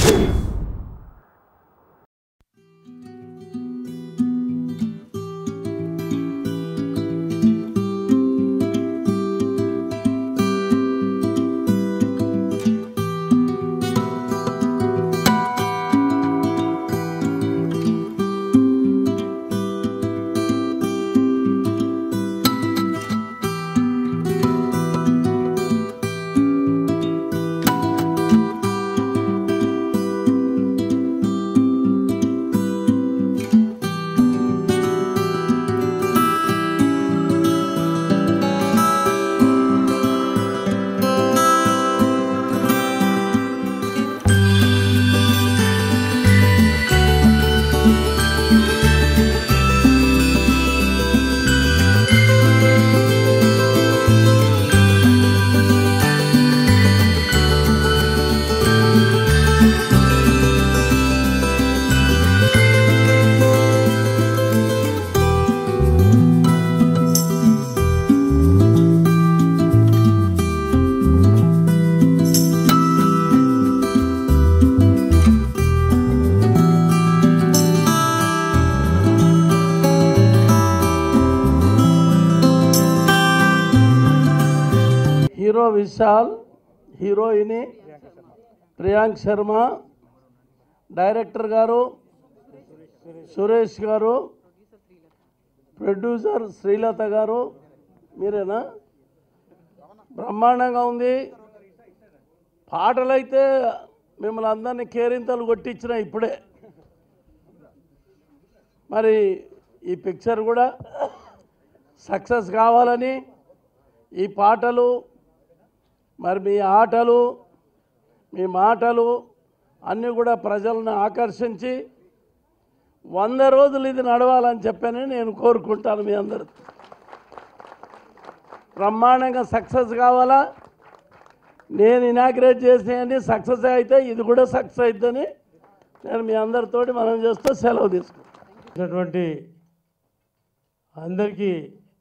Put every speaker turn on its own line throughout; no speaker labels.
Hero Vishal హీరోయిని Priyank Sharma director గారు సురేష్ గారు ప్రొడ్యూసర్ శ్రీలత గారు మీరేనా బ్రహ్మాండంగా ఉంది పాటలైతే మిమ్మల్ని అందరినీ కేరింతలు కొట్టించిన ఇప్పుడే మరి ఈ పిక్చర్ కూడా సక్సెస్ కావాలని ఈ పాటలు మరి మీ ఆటలు మీ మాటలు అన్నీ కూడా ప్రజలను ఆకర్షించి వంద రోజులు ఇది నడవాలని చెప్పని నేను కోరుకుంటాను మీ అందరు బ్రహ్మాండంగా సక్సెస్ కావాలా నేను ఇనాగ్రేట్ చేసేయండి సక్సెస్ అయితే ఇది కూడా సక్సెస్ అవుతుందని నేను మీ అందరితోటి మనం చేస్తూ సెలవు తీసుకుంటాను
అందరికీ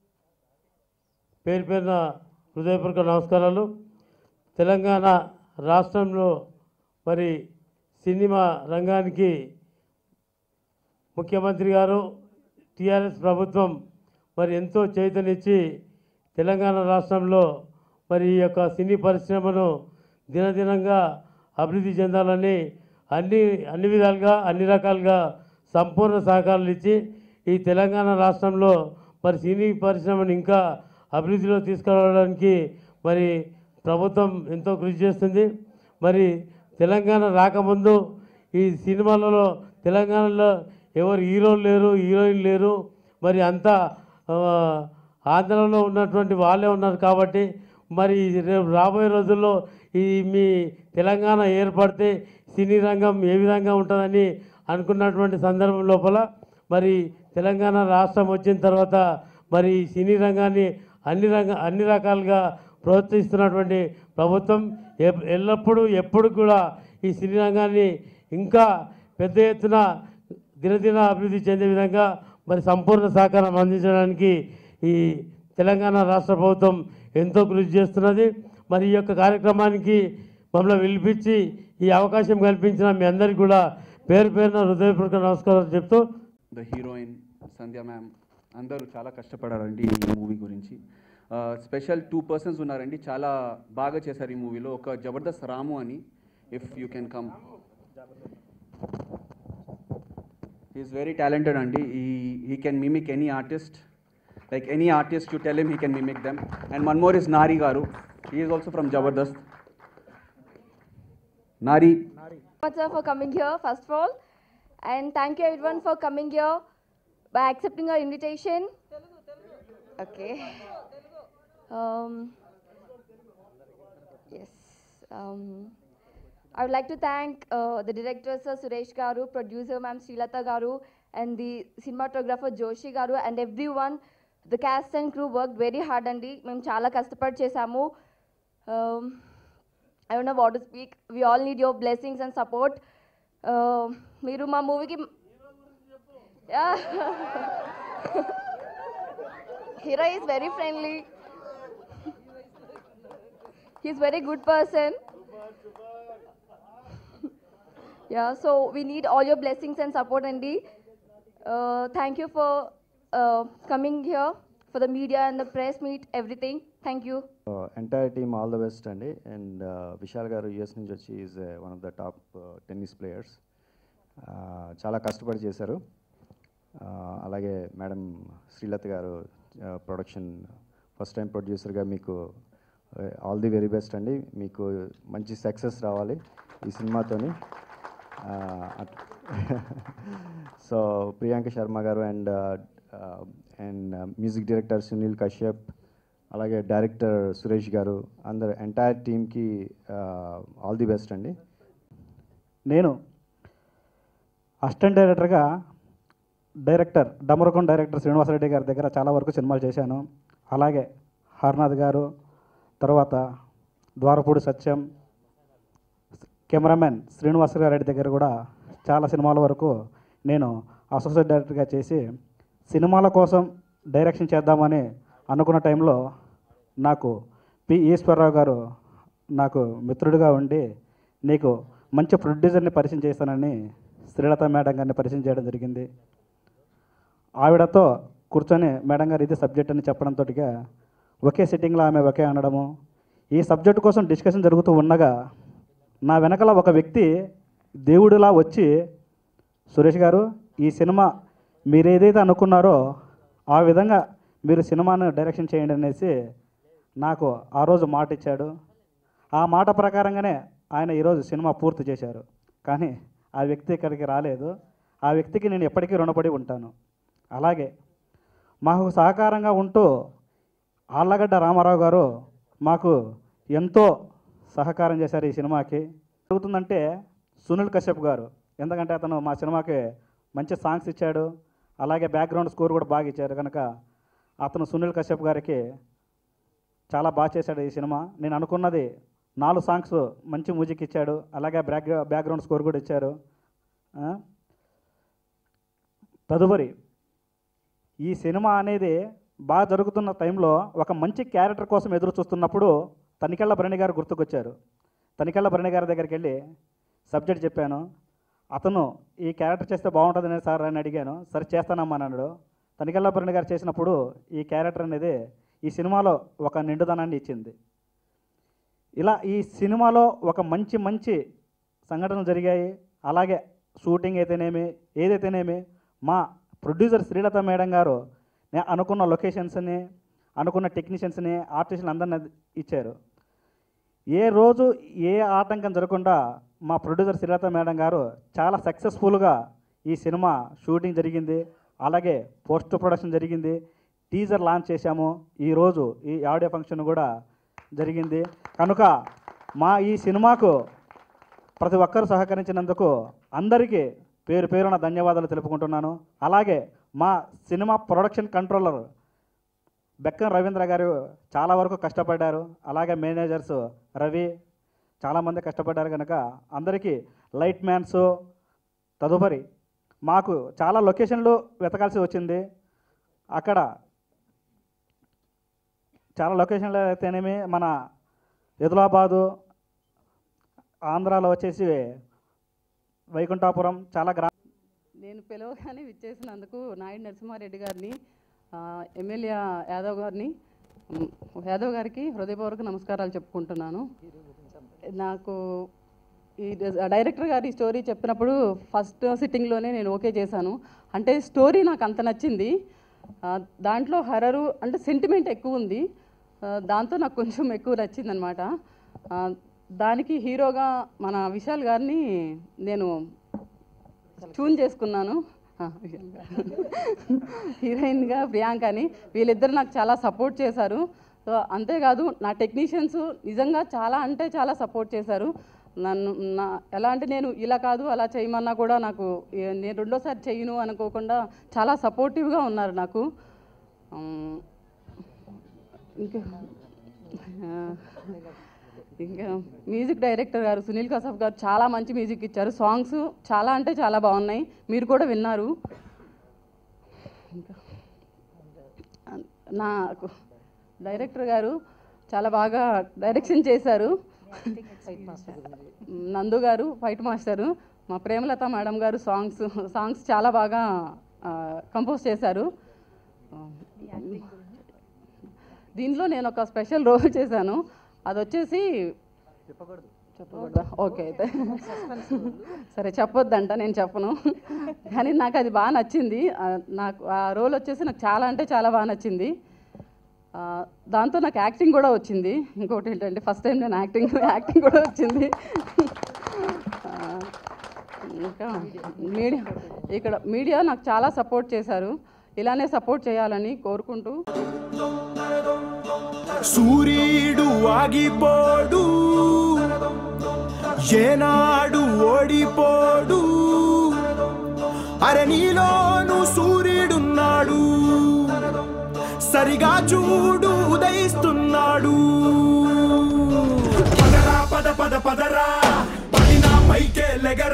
పేరు పేరున హృదయపూర్వక నమస్కారాలు తెలంగాణ రాష్ట్రంలో మరి సినిమా రంగానికి ముఖ్యమంత్రి గారు టీఆర్ఎస్ ప్రభుత్వం మరి ఎంతో చైతన్యచ్చి తెలంగాణ రాష్ట్రంలో మరి ఈ యొక్క సినీ పరిశ్రమను దినదినంగా అభివృద్ధి చెందాలని అన్ని అన్ని విధాలుగా అన్ని రకాలుగా సంపూర్ణ సహకారాలు ఇచ్చి ఈ తెలంగాణ రాష్ట్రంలో మరి సినీ పరిశ్రమను ఇంకా అభివృద్ధిలో తీసుకురావడానికి మరి ప్రభుత్వం ఎంతో కృషి చేస్తుంది మరి తెలంగాణ రాకముందు ఈ సినిమాలలో తెలంగాణలో ఎవరు హీరోలు లేరు హీరోయిన్ లేరు మరి అంతా ఆ, ఆంధ్రలో ఉన్నటువంటి వాళ్ళే ఉన్నారు కాబట్టి మరి రేపు రాబోయే రోజుల్లో ఈ మీ తెలంగాణ ఏర్పడితే సినీ రంగం ఏ విధంగా ఉంటుందని అనుకున్నటువంటి సందర్భం లోపల మరి తెలంగాణ రాష్ట్రం వచ్చిన తర్వాత మరి ఈ సినీ రంగాన్ని అన్ని రంగ అన్ని రకాలుగా ప్రోత్సహిస్తున్నటువంటి ప్రభుత్వం ఎప్- ఎల్లప్పుడూ ఎప్పుడు కూడా ఈ సినీ రంగాన్ని ఇంకా పెద్ద ఎత్తున దినదిన అభివృద్ధి చెందే విధంగా మరి సంపూర్ణ సహకారం అందించడానికి ఈ తెలంగాణ రాష్ట్ర ప్రభుత్వం ఎంతో కృషి చేస్తున్నది మరి ఈ యొక్క కార్యక్రమానికి మమ్మల్ని పిలిపించి ఈ అవకాశం కల్పించిన మీ అందరికీ కూడా పేరు పేరున హృదయపూర్వక నమస్కారాలు చెప్తూ
ద హీరోయిన్ సంధ్య మ్యామ్ అందరూ చాలా కష్టపడారండి ఈ మూవీ గురించి స్పెషల్ టూ పర్సన్స్ ఉన్నారండి చాలా బాగా చేశారు ఈ మూవీలో ఒక జబర్దస్త్ రాము అని if you can come is very talented అండి ఈ he can mimic any artist like any artist you tell him he can mimic them and one more is Nari గారు he is also from Jabardasth Nari
much sir, for coming here, first of all. And thank you everyone for coming here by accepting our invitation. Okay. Um, yes. Um, I would like to thank uh, the director, Sir Suresh Garu, producer, Ma'am Srilata Garu, and the cinematographer Joshi Garu, and everyone. The cast and crew worked very hard అండి మేము చాలా కష్టపడి చేసాము Um, I don't know what to speak we all need your blessings and support మీరు మా మూవీకి hero is very friendly he's very good person Yeah, so we need all your blessings and support, Andy. Uh, thank you for uh, coming here for the media and the press meet, everything. Thank you.
Entire team all the best అండి and Vishal గారు US నుంచి వచ్చి is one of the top tennis players చాలా కష్టపడి చేశారు Uh, అలాగే madam Srilatha గారు production first time ప్రొడ్యూసర్గా మీకు ఆల్ ది వెరీ బెస్ట్ అండి మీకు మంచి సక్సెస్ రావాలి ఈ సినిమాతోని సో ప్రియాంక శర్మ గారు and and music director Sunil Kashyap అలాగే డైరెక్టర్ సురేష్ గారు అందరు ఎంటైర్ టీమ్కి ఆల్ ది బెస్ట్ అండి
నేను అసిస్టెంట్ డైరెక్టర్గా డైరెక్టర్ డమరకొండ డైరెక్టర్ శ్రీనివాసరెడ్డి గారి దగ్గర చాలా వరకు సినిమాలు చేశాను అలాగే హర్నాథ్ గారు తర్వాత ద్వారపూడి సత్యం కెమెరామెన్ శ్రీనివాసరెడ్డి దగ్గర కూడా చాలా సినిమాల వరకు నేను అసోసియేట్ డైరెక్టర్గా చేసి సినిమాల కోసం డైరెక్షన్ చేద్దామని అనుకున్న టైంలో నాకు పి ఈశ్వరరావు గారు నాకు మిత్రుడిగా ఉండి నీకు మంచి ప్రొడ్యూసర్ని పరిచయం చేస్తానని శ్రీలత మేడం గారిని పరిచయం చేయడం జరిగింది ఆవిడతో కూర్చొని మేడం గారు ఇది సబ్జెక్ట్ అని చెప్పడంతో ఒకే సిట్టింగ్లో ఆమె ఒకే అనడము ఈ సబ్జెక్ట్ కోసం డిస్కషన్ జరుగుతూ ఉండగా నా వెనకాల ఒక వ్యక్తి దేవుడిలా వచ్చి సురేష్ గారు ఈ సినిమా మీరు ఏదైతే అనుకున్నారో ఆ విధంగా మీరు సినిమాను డైరెక్షన్ చేయండి అనేసి నాకు ఆ రోజు మాట ఇచ్చాడు ఆ మాట ప్రకారంగానే ఆయన ఈరోజు సినిమా పూర్తి చేశారు కానీ ఆ వ్యక్తి ఇక్కడికి రాలేదు ఆ వ్యక్తికి నేను ఎప్పటికీ రుణపడి ఉంటాను అలాగే మాకు సహకారంగా ఉంటూ ఆళ్ళగడ్డ రామారావు గారు మాకు ఎంతో సహకారం చేశారు ఈ సినిమాకి జరుగుతుందంటే సునీల్ కశ్యప్ గారు ఎందుకంటే అతను మా సినిమాకి మంచి సాంగ్స్ ఇచ్చాడు అలాగే బ్యాక్గ్రౌండ్ స్కోర్ కూడా బాగా ఇచ్చారు కనుక అతను సునీల్ కశ్యప్ గారికి చాలా బాగా చేశాడు ఈ సినిమా నేను అనుకున్నది నాలుగు సాంగ్స్ మంచి మ్యూజిక్ ఇచ్చాడు అలాగే బ్యాక్ బ్యాక్గ్రౌండ్ స్కోర్ కూడా ఇచ్చారు ఆ? తదుపరి ఈ సినిమా అనేది బాగా జరుగుతున్న టైంలో ఒక మంచి క్యారెక్టర్ కోసం ఎదురు చూస్తున్నప్పుడు తనికెళ్ళ భరణి గారు గుర్తుకొచ్చారు తనికెళ్ళ భరణి గారి దగ్గరికి వెళ్ళి సబ్జెక్ట్ చెప్పాను అతను ఈ క్యారెక్టర్ చేస్తే బాగుంటుందని సార్ అని అడిగాను సరే చేస్తానమ్మా అని అన్నాడు తనికెళ్ళ భరణి గారు చేసినప్పుడు ఈ క్యారెక్టర్ అనేది ఈ సినిమాలో ఒక నిండుదనాన్ని ఇచ్చింది ఇలా ఈ సినిమాలో ఒక మంచి మంచి సంఘటనలు జరిగాయి అలాగే షూటింగ్ అయితేనేమి ఏదైతేనేమి మా ప్రొడ్యూసర్ శ్రీలత మేడం గారు నేను అనుకున్న లొకేషన్స్ని అనుకున్న టెక్నీషియన్స్ని ఆర్టిస్టులు అందరిని ఇచ్చారు ఏ రోజు ఏ ఆటంకం జరగకుండా మా ప్రొడ్యూసర్ శ్రీలత మేడం గారు చాలా సక్సెస్ఫుల్గా ఈ సినిమా షూటింగ్ జరిగింది అలాగే పోస్ట్ ప్రొడక్షన్ జరిగింది టీజర్ లాంచ్ చేశాము ఈరోజు ఈ ఆడియో ఫంక్షన్ కూడా జరిగింది కనుక మా ఈ సినిమాకు ప్రతి ఒక్కరు సహకరించినందుకు అందరికీ పేరు పేరున ధన్యవాదాలు తెలుపుకుంటున్నాను అలాగే మా cinema production controller Bekkam Ravindra గారు చాలా వరకు కష్టపడ్డారు అలాగే మేనేజర్స్ రవి చాలామంది కష్టపడ్డారు కనుక అందరికీ లైట్ మ్యాన్స్ తదుపరి మాకు చాలా లొకేషన్లు వెతకాల్సి వచ్చింది అక్కడ చాలా లొకేషన్లు అయితేనేమి మన ఎదులాబాదు ఆంధ్రాలో వచ్చేసి వైకుంఠాపురం చాలా గ్రా
నేను పిలవగానే విచ్చేసినందుకు నాయుడు నరసింహారెడ్డి గారిని ఆ, ఎమ్మెల్యే యాదవ్ గారిని ఉమ్, యాదవ్ గారికి హృదయపూర్వక నమస్కారాలు చెప్పుకుంటున్నాను నాకు ఈ డైరెక్టర్ గారి స్టోరీ చెప్పినప్పుడు ఫస్ట్ సిట్టింగ్లోనే నేను ఓకే చేశాను అంటే స్టోరీ నాకు అంత నచ్చింది ఆ, దాంట్లో హరరు అంటే సెంటిమెంట్ ఎక్కువ ఉంది ఆ, దాంతో నాకు కొంచెం ఎక్కువ నచ్చిందనమాట దానికి హీరోగా మన విశాల్ గారిని నేను ట్యూన్ చేసుకున్నాను ఆ, హీరోయిన్గా ప్రియాంకని వీళ్ళిద్దరు నాకు చాలా సపోర్ట్ చేశారు సో అంతేకాదు నా టెక్నీషియన్స్ నిజంగా చాలా అంటే చాలా సపోర్ట్ చేశారు నన్ను నా ఎలా అంటే నేను ఇలా కాదు అలా చేయమన్నా కూడా నాకు ఏ- నేను రెండోసారి చేయను అనుకోకుండా చాలా సపోర్టివ్గా ఉన్నారు నాకు ఉమ్, ఇంకా ఆ, ఇంకా మ్యూజిక్ డైరెక్టర్ గారు సునీల్ కసాఫ్ గారు చాలా మంచి మ్యూజిక్ ఇచ్చారు సాంగ్స్ చాలా అంటే చాలా బాగున్నాయి మీరు కూడా విన్నారు ఇంకా నాకు డైరెక్టర్ గారు చాలా బాగా డైరెక్షన్ చేశారు నందు గారు ఫైట్ మాస్టరు మా ప్రేమలత మేడం గారు సాంగ్స్ సాంగ్స్ చాలా బాగా కంపోజ్ చేశారు దీనిలో నేను ఒక స్పెషల్ రోల్ చేశాను అది వచ్చేసి చెప్పకూడదా ఓకే అయితే సరే చెప్పొద్దంట నేను చెప్పను కానీ నాకు అది బాగా నచ్చింది ఆ, నాకు ఆ రోల్ వచ్చేసి నాకు చాలా అంటే చాలా బాగా నచ్చింది ఆ, దాంతో నాకు యాక్టింగ్ కూడా వచ్చింది ఇంకోటి ఏంటంటే ఫస్ట్ టైం నేను యాక్టింగ్ యాక్టింగ్ కూడా వచ్చింది ఆ, ఇంకా మీడియా ఇక్కడ మీడియా నాకు చాలా సపోర్ట్ చేశారు ఇలానే సపోర్ట్ చేయాలని కోరుకుంటూ
సూర్యుడు ఆగిపోడు ఏనాడు ఓడిపోడు అరే నీలోను సూర్యుడున్నాడు సరిగా చూడు ఉదయిస్తున్నాడు పదరా పద పద పదరా పడినా పైకే లెగరా